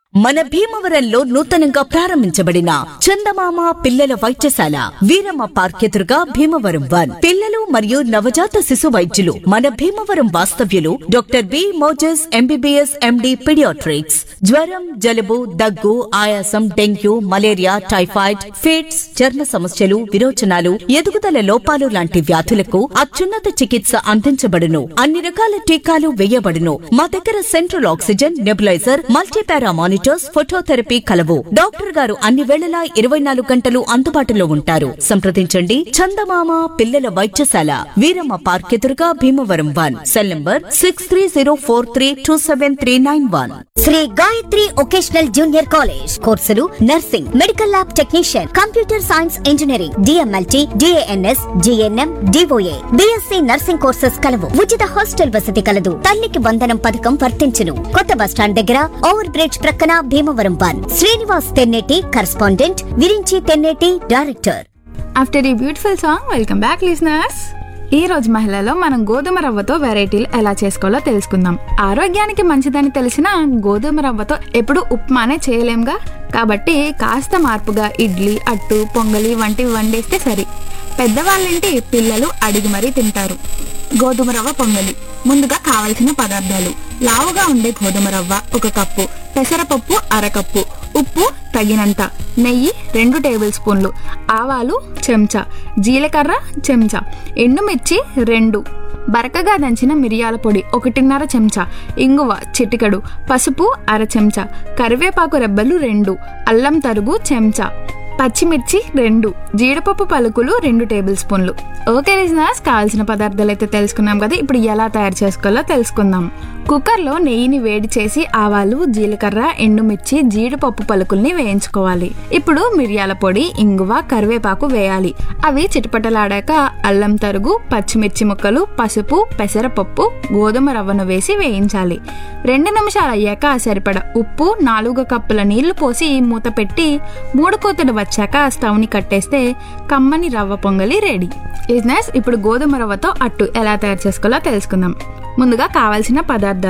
మన భీమవరంలో నూతనంగా ప్రారంభించబడిన చందమామ పిల్లల వైద్యశాల వీరమ్మ పార్క్ ఎదురుగా భీమవరం వన్ పిల్లలు మరియు నవజాత శిశు వైద్యులు మన భీమవరం వాస్తవ్యులు doctor B Moses MBBS MD paediatrics జ్వరం జలుబు దగ్గు ఆయాసం డెంగ్యూ మలేరియా టైఫాయిడ్ ఫిట్స్ చర్మ సమస్యలు విరోచనాలు ఎదుగుదల లోపాలు లాంటి వ్యాధులకు అత్యున్నత చికిత్స అందించబడును అన్ని రకాల టీకాలు వేయబడును మా దగ్గర central oxygen nebuliser multipara monitors phototherapy కలవు డాక్టర్ గారు అన్ని వేళలా ఇరవై నాలుగు గంటలు అందుబాటులో ఉంటారు సంప్రదించండి చందమామ పిల్లల వైద్యశాల వీరమ్మ పార్క్ ఎదురుగా Bhimavaram one cell number six three zero four three two seven three nine one Sri Gayatri vocational junior college కోర్సులు nursing medical lab technician computer science engineering DMLT DNS GNM DOA BSc nursing courses కలవు ఉచిత hostel వసతి కలదు తల్లికి వందనం పథకం వర్తించును కొత్త bus stand దగ్గర ఓవర్ బ్రిడ్జ్ ప్రక్కన Bhimavaram one Srinivas Tenneti correspondent Virinchi Tenneti director after ఈ beautiful song welcome back listeners ఈ రోజు మహిళలో మనం గోధుమ రవ్వతో వెరైటీలు ఎలా చేసుకోవాలో తెలుసుకుందాం ఆరోగ్యానికి మంచిదని తెలిసిన గోధుమ రవ్వతో ఎప్పుడు ఉప్మానే చేయలేంగా కాబట్టి కాస్త మార్పుగా ఇడ్లీ అట్టు పొంగలి వంటివి వండేస్తే సరి పెద్దవాళ్ళంటి పిల్లలు అడిగి మరీ తింటారు గోధుమ రవ్వ పొంగలి ముందుగా కావలసిన పదార్థాలు లావుగా ఉండే గోధుమ రవ్వ ఒక కప్పు పెసరపప్పు అరకప్పు ఉప్పు తగినంత నెయ్యి రెండు టేబుల్ స్పూన్లు ఆవాలు చెంచా జీలకర్ర చెంచా ఎండుమిర్చి రెండు బరకగా దంచిన మిరియాల పొడి ఒకటిన్నర చెంచా ఇంగువ చిటికెడు పసుపు అర చెంచా కరివేపాకు రెబ్బలు రెండు అల్లం తరుగు చెంచా పచ్చిమిర్చి రెండు జీడిపప్పు పలుకులు రెండు టేబుల్ స్పూన్లు ఓకే లిజనర్స్ కావాల్సిన పదార్థాలు అయితే తెలుసుకున్నాం కదా ఇప్పుడు ఎలా తయారు చేసుకోవాలో తెలుసుకుందాం కుక్కర్లో నెయ్యిని వేడి చేసి ఆవాలు జీలకర్ర ఎండుమిర్చి జీడిపప్పు పలుకుల్ని వేయించుకోవాలి ఇప్పుడు మిరియాల పొడి ఇంగువ కరివేపాకు వేయాలి అవి చిటపటలాడాక అల్లం తరుగు పచ్చిమిర్చి ముక్కలు పసుపు పెసరపప్పు గోధుమ రవ్వను వేసి వేయించాలి రెండు నిమిషాలు అయ్యాక సరిపడ ఉప్పు నాలుగు కప్పుల నీళ్లు పోసి మూత పెట్టి మూడు కోతలు వచ్చాక స్టవ్ని కట్టేస్తే కమ్మని రవ్వ పొంగలి రెడీ బిజినెస్ ఇప్పుడు గోధుమ రవ్వతో అట్టు ఎలా తయారు చేసుకోవాలో తెలుసుకుందాం ముందుగా కావాల్సిన పదార్థాలు